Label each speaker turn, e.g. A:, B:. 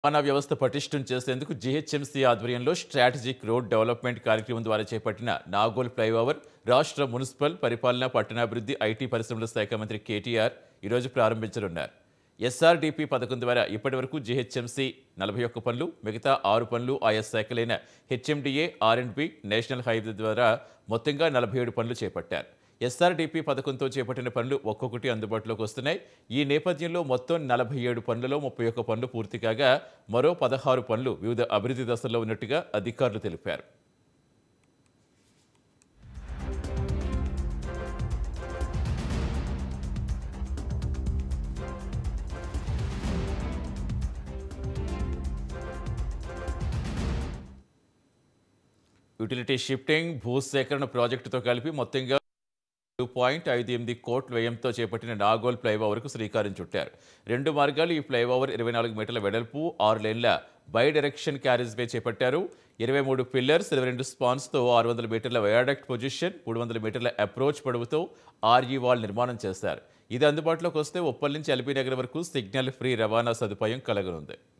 A: రవాణా వ్యవస్థ పటిష్టం చేసేందుకు జీహెచ్ఎంసీ ఆధ్వర్యంలో స్ట్రాటజిక్ రోడ్ డెవలప్మెంట్ కార్యక్రమం ద్వారా చేపట్టిన నాగోల్ ఫ్లైఓవర్ రాష్ట్ర మున్సిపల్ పరిపాలన పట్టణాభివృద్ధి ఐటీ పరిశ్రమల శాఖ మంత్రి కేటీఆర్ ఈరోజు ప్రారంభించనున్నారు ఎస్ఆర్డీపీ పథకం ద్వారా ఇప్పటివరకు జీహెచ్ఎంసీ నలభై ఒక్క పనులు మిగతా ఆరు పనులు ఆయా శాఖలైన హెచ్ఎండిఏ ఆర్ఎండ్బి నేషనల్ హైవే ద్వారా మొత్తంగా నలభై ఏడు పనులు చేపట్టారు ఎస్ఆర్డీపీ పథకంతో చేపట్టిన పనులు ఒక్కొక్కటి అందుబాటులోకి వస్తున్నాయి ఈ నేపథ్యంలో మొత్తం నలభై ఏడు పనులలో ముప్పై ఒక్క పనులు పూర్తి కాగా మరో పదహారు పనులు వివిధ అభివృద్ధి దశల్లో ఉన్నట్టుగా అధికారులు తెలిపారు యూటిలిటీ షిఫ్టింగ్ భూసేకరణ ప్రాజెక్టుతో కలిపి మొత్తంగా టూ పాయింట్ ఐదు ఎనిమిది కోట్ల వ్యయంతో చేపట్టిన నాగోల్ ఫ్లైఓవర్కు శ్రీకారం చుట్టారు రెండు మార్గాలు ఈ ఫ్లైఓవర్ ఇరవై నాలుగు మీటర్ల వెడల్పు ఆరు లేన్ల బై డైరెక్షన్ క్యారేజ్ వే చేపట్టారు ఇరవై మూడు పిల్లర్స్ ఇరవై రెండు స్పాన్స్తో ఆరు వందల మీటర్ల వయాడక్ట్ పొజిషన్ మూడు వందల మీటర్ల అప్రోచ్ పొడవుతో ఆర్ఈ వాల్ నిర్మాణం చేశారు ఇది అందుబాటులోకి వస్తే ఉప్పల్ నుంచి ఎల్బీ నగర్ వరకు సిగ్నల్ ఫ్రీ రవాణా సదుపాయం కలగనుంది